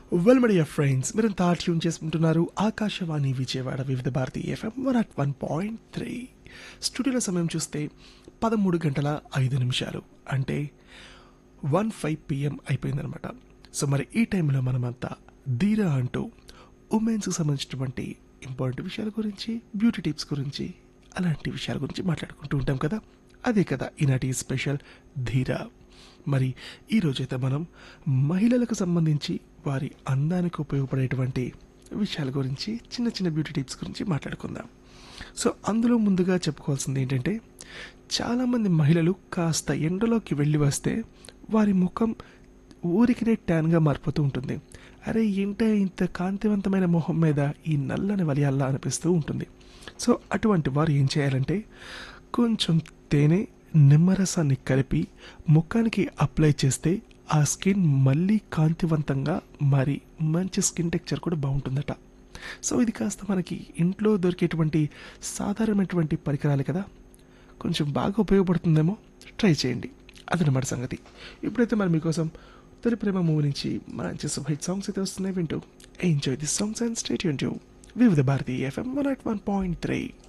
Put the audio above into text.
well media friends మీరంతా tune చేసుకుంటున్నారు Akashvani Vijayawada Vividh Bharati FM one at one point three స్టూడియోలో సమయం చూస్తే పదమూడు గంటల ఐదు నిమిషాలు అంటే వన్ ఫైవ్ పిఎం అయిపోయిందనమాట సో మరి ఈ టైంలో మనమంతా ధీరా అంటూ ఉమెన్స్కి సంబంధించినటువంటి ఇంపార్టెంట్ విషయాల గురించి బ్యూటీ టిప్స్ గురించి అలాంటి విషయాల గురించి మాట్లాడుకుంటూ ఉంటాం కదా అదే కదా ఈనాటి స్పెషల్ ధీరా మరి ఈరోజైతే మనం మహిళలకు సంబంధించి వారి అందానికి ఉపయోగపడేటువంటి విషయాల గురించి చిన్న చిన్న బ్యూటీ టిప్స్ గురించి మాట్లాడుకుందాం సో అందులో ముందుగా చెప్పుకోవాల్సింది ఏంటంటే చాలామంది మహిళలు కాస్త ఎండలోకి వెళ్ళి వస్తే వారి ముఖం ఊరికినే ట్యాన్గా మారిపోతూ ఉంటుంది అరే ఏంటే ఇంత కాంతివంతమైన మొహం మీద ఈ నల్లని వలియాల్లా అనిపిస్తూ ఉంటుంది సో అటువంటి వారు ఏం చేయాలంటే కొంచెం తేనె నిమ్మరసాన్ని కలిపి ముఖానికి అప్లై చేస్తే ఆ స్కిన్ మళ్ళీ కాంతివంతంగా మరి మంచి స్కిన్ టెక్చర్ కూడా బాగుంటుందట సో ఇది కాస్త మనకి ఇంట్లో దొరికేటువంటి సాధారణమైనటువంటి పరికరాలు కదా కొంచెం బాగా ఉపయోగపడుతుందేమో ట్రై చేయండి అదనమాట సంగతి ఇప్పుడైతే మరి మీకోసం తొలి ప్రేమ మూవీ నుంచి మంచి సూపర్ సాంగ్స్ అయితే వస్తున్నాయి వింటూ enjoy the songs and state to Vividh Bharati FM one at one point three